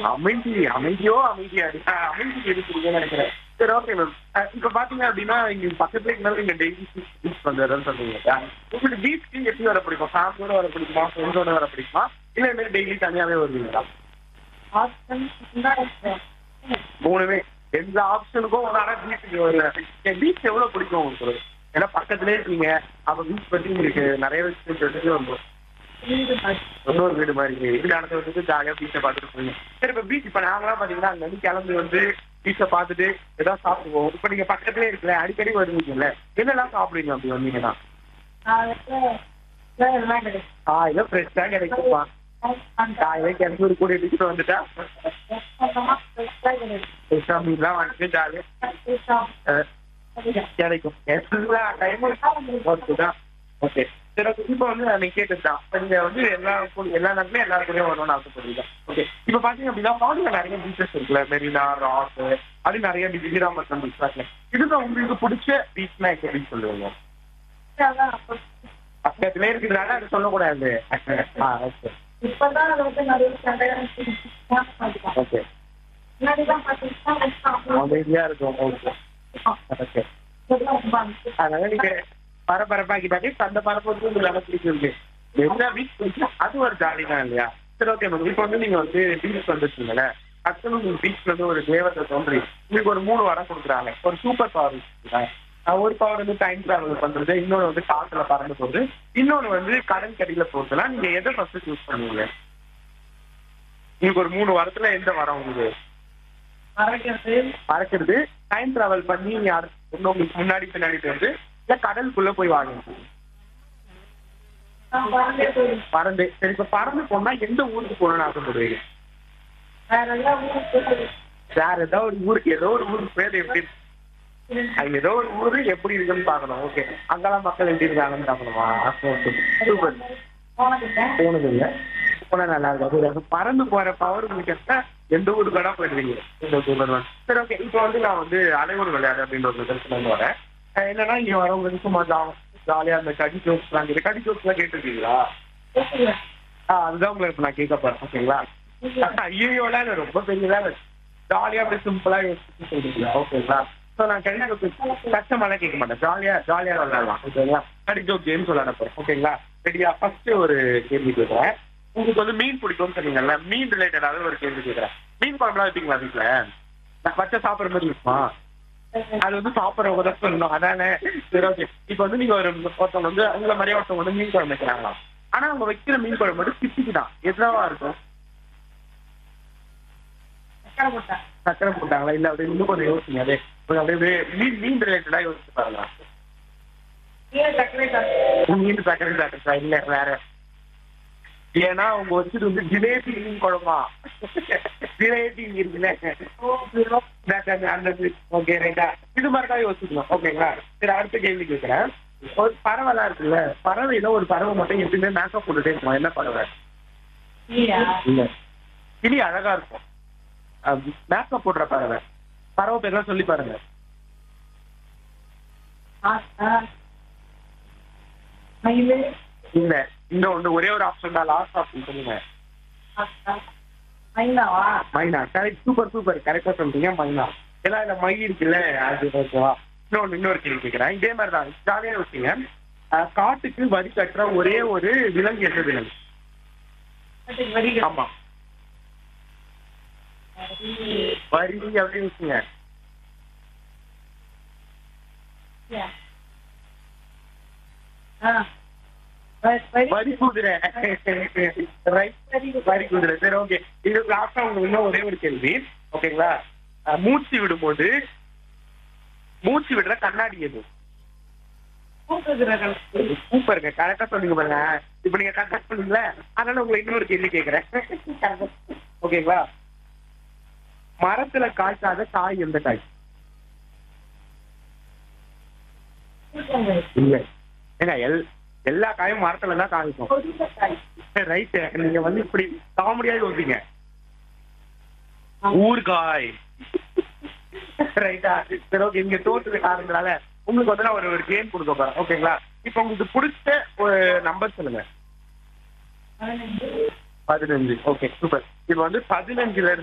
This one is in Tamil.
அமைதி அமைதியோ அமைதியா இருக்கு அமைதி இருக்குதுன்னு நினைக்கிறேன் சரி ஓகே மேம் இப்ப பாத்தீங்க அப்படின்னா இங்க பக்கத்துல இருந்தாலும் இங்க டெய்லி பீச் வந்துடுறேன்னு சொல்றீங்க இல்லையா? உங்களுக்கு பீச்சுக்கு எப்படி வர பிடிக்கும் ஃபேமிலியோட வர பிடிக்குமா ஃப்ரெண்ட்ஸோட வர பிடிக்குமா இல்ல இந்த மாதிரி டெய்லி தனியாவே வருவீங்களா மூணுமே எந்த ஆப்ஷனுக்கும் ஒரு ஆனா பீச்சுக்கு வருவேன் பீச் எவ்வளவு பிடிக்கும் உங்களுக்கு ஏன்னா பக்கத்துலயே இருக்கீங்க அப்ப பீச் பத்தி உங்களுக்கு நிறைய விஷயம் தெரிஞ்சு வந்துடும் இன்னொரு வீடு மாதிரி இருக்கு வீடு நடந்து வந்துட்டு ஜாலியா பீச்சை பார்த்துட்டு போவீங்க சரி இப்ப பீச் இப்ப நாங்களாம் பாத்தீங்கன்னா அங்க இருந்து கிளம்பி வந்து பீச்சை பார்த்துட்டு ஏதாவது சாப்பிடுவோம் இப்ப நீங்க பக்கத்துலயே இருக்கல அடிக்கடி வருவீங்கல்ல என்னெல்லாம் சாப்பிடுவீங்க அப்படி வந்தீங்கன்னா காலையில ஃப்ரெஷ்ஷா கிடைக்குமா காலையில கிளம்பி ஒரு கூட எடுத்துட்டு வந்துட்டா ஃப்ரெஷ்ஷா மீன்லாம் வாங்கிட்டு ஜாலியா அஹ், கிடைக்கும் எல்லா டைமும் ஒர்க்குதான் ஓகே சரி ஓகே இப்போ வந்து நான் கேட்டுதான் நீங்க வந்து எல்லா கூட- எல்லா நாட்களும் எல்லாரும் கூடயும் வரணும்னு ஆசைப்படுறீங்க ஓகே இப்போ பாத்தீங்க அப்படின்னா பாண்டியில நிறைய பீச்சஸ் இருக்குல்ல மெரினா ராக் அது நிறைய பீச் வீராமட்டம் பீச் இருக்குல்ல இதுதான் உங்களுக்கு பிடிச்ச பீச்னா எங்க பீச் சொல்லுவீங்க பக்கத்துலயே இருக்கிறதுனால அது சொல்லக்கூடாது ஆ ஓகே இப்பதான் அது வந்து நிறைய சண்டைகள் ஓகே முன்னாடிதான் பாத்தீங்கன்னா அமைதியா இருக்கும் ஓகே ஓகே அதனால நீங்க பரபரப்பாக்கிட்டாலே அந்த பரபரப்பு உங்களுக்கு நல்லா பிடிச்சிருக்கு எல்லா பீச் போச்சு அது ஒரு ஜாலி தான் இல்லையா சரி ஓகே மேம் இப்போ வந்து நீங்க வந்து பீச் வந்துருக்கீங்கல்ல டக்குனு உங்க பீச்ல இருந்து ஒரு தேவதை தோன்றி உங்களுக்கு ஒரு மூணு வாரம் கொடுக்குறாங்க ஒரு சூப்பர் பவர் இருக்குல்ல அஹ் ஒரு பவர் வந்து டைம் டிராவல் பண்றது இன்னொன்று வந்து காத்துல பறந்து போகுது இன்னொன்று வந்து கடல் கடியில போறதுலாம் நீங்க எதை ஃபர்ஸ்ட் சூஸ் பண்ணுவீங்க உங்களுக்கு ஒரு மூணு வாரத்துல எந்த வாரம் உங்களுக்கு மறைக்கிறது பறக்கிறது டைம் டிராவல் பண்ணி யார் உங்களுக்கு முன்னாடி பின்னாடி வந்து இல்ல கடலுக்குள்ள போய் வாங்க நான் பறந்து பறந்து சரி இப்ப பறந்து போனா எந்த ஊருக்கு போகணும்னு ஆசைப்படுவீங்க வேற எல்லாம் ஊருக்கு வேற ஏதோ ஒரு ஊருக்கு ஏதோ ஒரு ஊருக்கு பேர் எப்படி இருக்கு? அது ஏதோ ஒரு ஊரு எப்படி இருக்குன்னு பாக்கணும் ஓகே அங்கெல்லாம் மக்கள் எப்படி இருக்காங்கன்னு பாக்கணுமா சூப்பர் போனதில்லை போனது இல்ல போனா நல்லா இருக்கும் அது பறந்து போற பவர் உங்களுக்கு எந்த ஊருக்கு வேணா போயிடுவீங்க இந்த ஊர்ல சரி ஓகே இப்போ வந்து நான் வந்து அலைவூர் விளையாடு அப்படின்ற ஒரு நிகழ்ச்சியில இருந்து வரேன் அஹ் என்னன்னா இங்க வரவங்க சும்மா ஜா- ஜாலியா அந்த கடி ஜோக்ஸ் எல்லாம் கேட்டு கடி ஜோக்ஸ் எல்லாம் கேட்டிருக்கீங்களா ஆ அதுதான் உங்களை இப்ப நான் கேட்க போறேன் ஓகேங்களா ஐயோலாம் இல்ல ரொம்ப பெரியதா இல்ல ஜாலியா அப்படியே சிம்பிளா யோசிச்சு சொல்றீங்களா ஓகேங்களா ஸோ நான் கடி ஜோக் கஷ்டமாலாம் கேட்க மாட்டேன் ஜாலியா ஜாலியா விளையாடலாம் ஓகேங்களா கடி ஜோக் கேம்ஸ் விளையாட போறேன் ஓகேங்களா ரெடியா ஃபர்ஸ்ட் ஒரு கேள்வி கேட்குறேன் உங்களுக்கு வந்து மீன் பிடிக்கும்னு சொன்னீங்கல்ல மீன் ரிலேட்டடாக ஒரு கேள்வி கேட்குறேன் மீன் குழம்புலாம் வைப்பீங்களா வீட்டுல நான் வச்சா சாப்பிடுற மாதிரி இருக்குமா அது வந்து சாப்பிட்றவங்க தான் சொல்லணும் அதானே சரி ஓகே இப்போ வந்து நீங்க ஒரு ஒருத்தவங்க வந்து உங்களை மாதிரியே ஒருத்தவங்க வந்து மீன் குழம்பு வைக்கிறாங்களாம் ஆனா அவங்க வைக்கிற மீன் குழம்பு மட்டும் சிப்பிக்கு தான் எதுவா இருக்கும் சக்கரை போட்டா சக்கரை போட்டாங்களா இல்ல அப்படி இன்னும் கொஞ்சம் யோசிங்க அதே கொஞ்சம் அப்படியே வே- மீன் மீன் ரிலேட்டடா யோசிச்சு பாருங்க கீழே சக்கரை சாப்பிட்டு மீன் சக்கரை சாப்பிட்டா இல்ல வேற ஏன்னா அவங்க வச்சது வந்து ஜிலேபி மீன் குழம்பா ஜிலேபி இருக்குல்ல ஓகே ரைட்டா இது மாதிரி தான் யோசிக்கணும் ஓகேங்களா சரி அடுத்த கேள்வி கேட்கிறேன் ஒரு பறவைலாம் இருக்குல்ல பறவையில ஒரு பறவை மட்டும் எப்பயுமே மேக்கப் போட்டுட்டே இருக்குமா என்ன பறவை இல்லையா இல்ல கிளி அழகா இருக்கும் மேக்கப் போடுற பறவை பறவை பேர்லாம் சொல்லி பாருங்க ஆ மயிலு இல்ல இந்த ஒண்ணு ஒரே ஒரு ஆப்ஷன் தான் லாஸ்ட் ஆப்ஷன் சொல்லுங்க மயிலாவா மைனா கரெக்ட் சூப்பர் சூப்பர் கரெக்டா சொல்றீங்க மைனா எல்லாம் இந்த மை இருக்குல்ல அது ஓகேவா இன்னொன்று இன்னொரு கேள்வி கேட்கிறேன் இதே மாதிரி தான் ஜாலியாக வச்சுங்க அஹ், காட்டுக்கு வரி கட்டுற ஒரே ஒரு விலங்கு எந்த விலங்கு வரிகள் ஆமா வரி அப்படின்னு வச்சுங்க ஆ வரி வரி குதிரை ரைட் வரி குதிரை சரி ஓகே இது லாஸ்டா உங்களுக்கு இன்னும் ஒரே ஒரு கேள்வி ஓகேங்களா அஹ், மூச்சு விடும்போது மூச்சு விடுற கண்ணாடி எது கூப்பிடுகிறார்கள் சூப்பருங்க கரெக்டா சொன்னீங்க பாருங்க இப்ப நீங்க கரெக்டா சொன்னீங்களே அதனால உங்களை இன்னொரு கேள்வி கேக்குறேன் ஓகேங்களா மரத்துல காய்க்காத காய் எந்த காய் இல்ல ஏங்க எல் எல்லா காயும் மரத்துல தான் காய்க்கும் ரைட் நீங்க வந்து இப்படி காமெடியா யோசிங்க ஊர்காய் ரைட்டா சரி ஓகே இங்க தோற்று காரணத்தினால உங்களுக்கு வந்து நான் ஒரு ஒரு கேம் கொடுக்க போறேன் ஓகேங்களா இப்போ உங்களுக்கு பிடிச்ச ஒரு நம்பர் சொல்லுங்க பதினஞ்சு ஓகே சூப்பர் இப்போ வந்து பதினஞ்சுல இருந்து